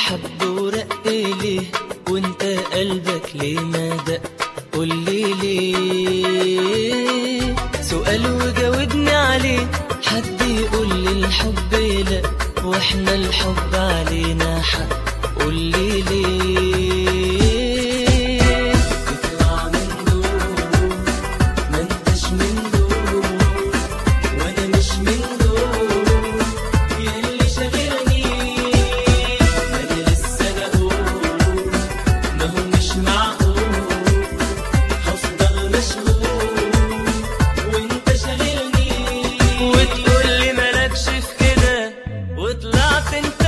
حب ورق ليه وانت قلبك ليه ما دق قولي ليه سؤال وجاوبني عليه حد يقول لي الحب لا واحنا الحب علينا حق قولي ليه اطلع من دول ما انتش من دول وانا مش من دول يلي شاغلني ما انا لسه بقول ما هو مش معقول هفضل مشغول وانت شاغلني وتقول لي مالكش في كده وطلعت انت